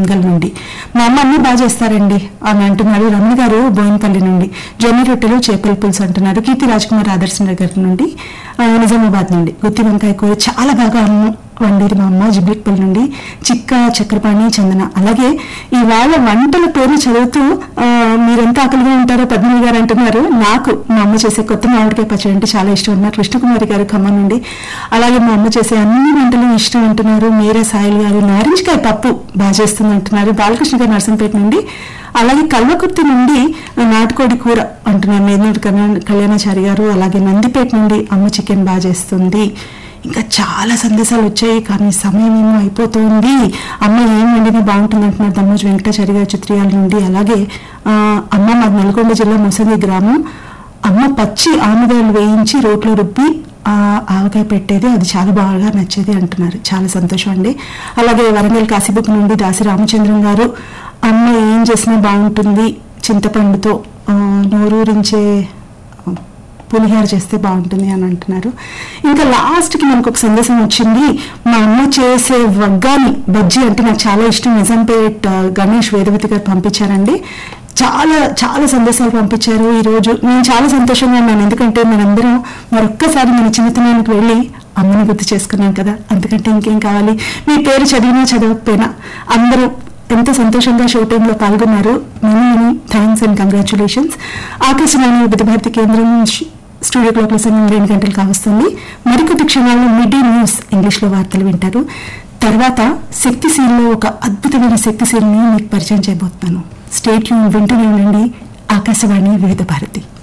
వరంగల్ నుండి మా అమ్మ అన్ని బాగా చేస్తారండి అని అంటున్నారు రమణ గారు బోయినపల్లి నుండి జొన్న రొట్టెలు చేపల పులుసు అంటున్నారు కీర్తి రాజ్ కుమార్ ఆదర్శ్ నగర్ నుండి ఆ, నిజామాబాద్ నుండి గుత్తి వంకాయ కూర చాలా బాగా అమ్మ వండేది మా అమ్మ జిబ్లిక్పల్లి నుండి చిక్క చక్రపాణి చందన అలాగే ఇవాళ వంటల పేర్లు చదువుతూ ఆ, మీరెంత ఆకలిగా ఉంటారో పద్మిని గారు అంటున్నారు నాకు మా అమ్మ చేసే కొత్త మామిడికాయ పచ్చడి అంటే చాలా ఇష్టం అన్నారు కృష్ణకుమారి గారు ఖమ్మం నుండి అలాగే మా అమ్మ చేసే అన్ని వంటలు ఇష్టం అంటున్నారు మీరే సాయిల్ గారు నారింజకాయ పప్పు బాగా చేస్తుంది అంటున్నారు బాలకృష్ణ గారు నర్సంపేట నుండి అలాగే కల్వకుర్తి నుండి నాటుకోడి కూర అంటున్నారు మేనూరు కళ్యాణాచారి గారు అలాగే నందిపేట నుండి అమ్మ చికెన్ బాగా చేస్తుంది ఇంకా చాలా సందేశాలు వచ్చాయి కానీ సమయం ఏమో అయిపోతుంది అమ్మ ఏం వండినా బాగుంటుంది అంటున్నారు దమ్మోజు వెంకటాచారి గారి చిత్రియాల నుండి అలాగే ఆ, అమ్మ మాది నల్గొండ జిల్లా మొసంగి గ్రామం అమ్మ పచ్చి ఆముదాలు వేయించి రోట్లో రుబ్బి ఆ ఆవకాయ పెట్టేది అది చాలా బాగా నచ్చేది అంటున్నారు చాలా సంతోషం అండి అలాగే వరంగల్ కాశీబుక్ నుండి దాసి రామచంద్రం గారు అమ్మ ఏం చేసినా బాగుంటుంది చింతపండుతో ఆ, నోరూరించే పులిహార చేస్తే బాగుంటుంది అని అంటున్నారు ఇంకా లాస్ట్కి మనకు ఒక సందేశం వచ్చింది మా అమ్మ చేసే వగ్గాని బజ్జీ అంటే నాకు చాలా ఇష్టం నిజాంపేట్ ఆ, గణేష్ వేదవతి గారు పంపించారండి చాలా చాలా సందేశాలు పంపించారు ఈ రోజు నేను చాలా సంతోషంగా ఉన్నాను ఎందుకంటే మనందరం మరొక్కసారి మన చిన్నతనానికి వెళ్ళి అమ్మని గుర్తు చేసుకున్నాం కదా అందుకంటే ఇంకేం కావాలి మీ పేరు చదివినా చదవకపోయినా అందరూ ఎంత సంతోషంగా షో టైంలో పాల్గొన్నారు many many thanks and congratulations Akashvani Vividh Bharati కేంద్రం ష్- స్టూడియో క్లాక్ల సమయం రెండు గంటలు కావస్తుంది మరికొద్ది క్షణాల్లో మిడ్ డే న్యూస్ ఇంగ్లీష్లో వార్తలు వింటారు తర్వాత శక్తిశీల్లో ఒక అద్భుతమైన శక్తిశీల్ని మీకు పరిచయం చేయబోతున్నాను స్టేట్ యూన్ వింటూనే ఉండండి ఆకాశవాణి వివిధ భారతి